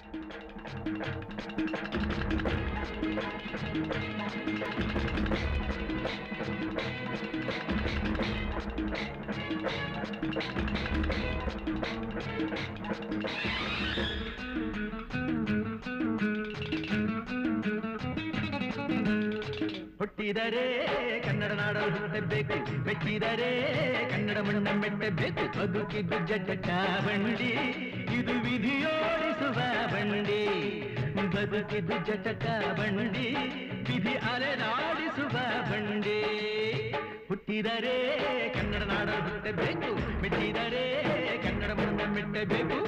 ಹುಟ್ಟಿದರೆ ಕನ್ನಡ ನಾಡಲು ಹುಟ್ಟಬೇಕು ಮೆಚ್ಚಿದರೆ ಕನ್ನಡ ಮಣ್ಣ ಮೆಟ್ಟಬೇಕು ಬದುಕಿದ್ದು ಜಟ ಬಂಡಿ ಇದು ವಿಧಿಯೋಡಿಸುವ ಬಂಡಿ ಬದುಕಿದ್ದು ಜಟಕ ಬಂಡಿ ವಿಧಿ ಅಲೆದಾಡಿಸುವ ಬಂಡಿ ಹುಟ್ಟಿದರೆ ಕನ್ನಡ ನಾಡಲು ಹುಟ್ಟಬೇಕು ಮೆಚ್ಚಿದರೆ ಕನ್ನಡ ಮಣ್ಣ ಮೆಟ್ಟಬೇಕು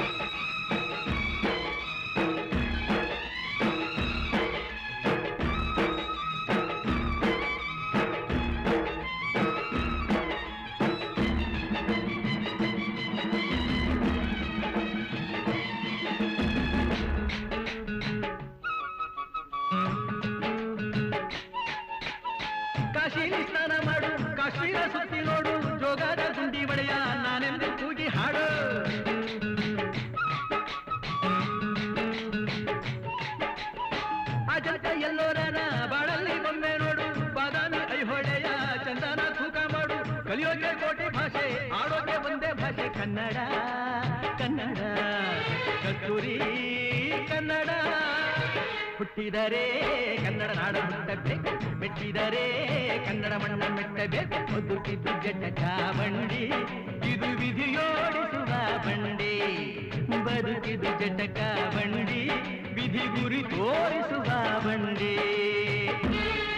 ಕಾಶಿಲಿ ಸ್ನಾನ ಮಾಡು ಕಾಶ್ಮೀರ ಸುತ್ತಿ ನೋಡು ಜೋಗದ ಗುಂಡಿ ಬಳೆಯ ನಾನೆಂದು ಕೂಗಿ ಹಾಡು ಅಜಂತ ಎಲ್ಲೋರನ ಬಾಳಲ್ಲಿ ಒಮ್ಮೆ ನೋಡು ಬಾದಾಮಿ ಐಹೊಳೆಯ ಚಂದನ ತೂಕ ಮಾಡು ಕಲಿಯೋಕೆ ಕೋಟಿ ಭಾಷೆ ಆಡೋಕೆ ಒಂದೇ ಭಾಷೆ ಕನ್ನಡ ಕನ್ನಡ ಕಸ್ತೂರಿ ಕನ್ನಡ ಹುಟ್ಟಿದರೆ ಕನ್ನಡ ನಾಡ ಹುಟ್ಟಬೇಕು ಮೆಟ್ಟಿದರೆ ಕನ್ನಡ ಮಣ್ಣ ಮೆಟ್ಟಬೇಕು ಬದುಕಿದ್ದು ಜಟಕ ಬಂಡಿ ಇದು ವಿಧಿಯೋಡಿಸುವ ಬಂಡಿ ಬದುಕಿದು ಜಟಕ ಬಂಡಿ ವಿಧಿ ಗುರಿ ತೋರಿಸುವ ಬಂಡಿ